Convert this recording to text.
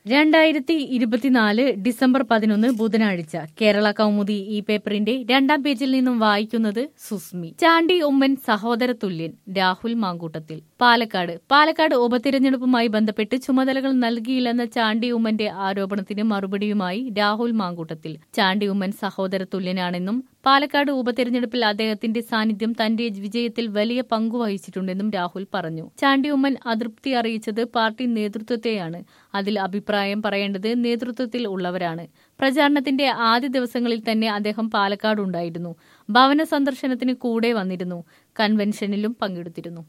രണ്ടായിരത്തി ഇരുപത്തിനാല് ഡിസംബർ പതിനൊന്ന് ബുധനാഴ്ച കേരള കൗമുദി ഈ പേപ്പറിന്റെ രണ്ടാം പേജിൽ നിന്നും വായിക്കുന്നത് സുസ്മി ചാണ്ടി ഉമ്മൻ സഹോദര തുല്യൻ രാഹുൽ മാങ്കൂട്ടത്തിൽ പാലക്കാട് പാലക്കാട് ഉപതിരഞ്ഞെടുപ്പുമായി ബന്ധപ്പെട്ട് ചുമതലകൾ നൽകിയില്ലെന്ന ചാണ്ടി ഉമ്മന്റെ ആരോപണത്തിന് മറുപടിയുമായി രാഹുൽ മാങ്കൂട്ടത്തിൽ ചാണ്ടി ഉമ്മൻ സഹോദര തുല്യനാണെന്നും പാലക്കാട് ഉപതെരഞ്ഞെടുപ്പിൽ അദ്ദേഹത്തിന്റെ സാന്നിധ്യം തന്റെ വിജയത്തിൽ വലിയ പങ്കുവഹിച്ചിട്ടുണ്ടെന്നും രാഹുൽ പറഞ്ഞു ചാണ്ടി ഉമ്മൻ അതൃപ്തി അറിയിച്ചത് പാർട്ടി നേതൃത്വത്തെയാണ് അതിൽ അഭിപ്രായം പറയേണ്ടത് നേതൃത്വത്തിൽ ഉള്ളവരാണ് പ്രചാരണത്തിന്റെ ആദ്യ ദിവസങ്ങളിൽ തന്നെ അദ്ദേഹം പാലക്കാട് ഉണ്ടായിരുന്നു ഭവന സന്ദർശനത്തിന് കൂടെ വന്നിരുന്നു കൺവെൻഷനിലും പങ്കെടുത്തിരുന്നു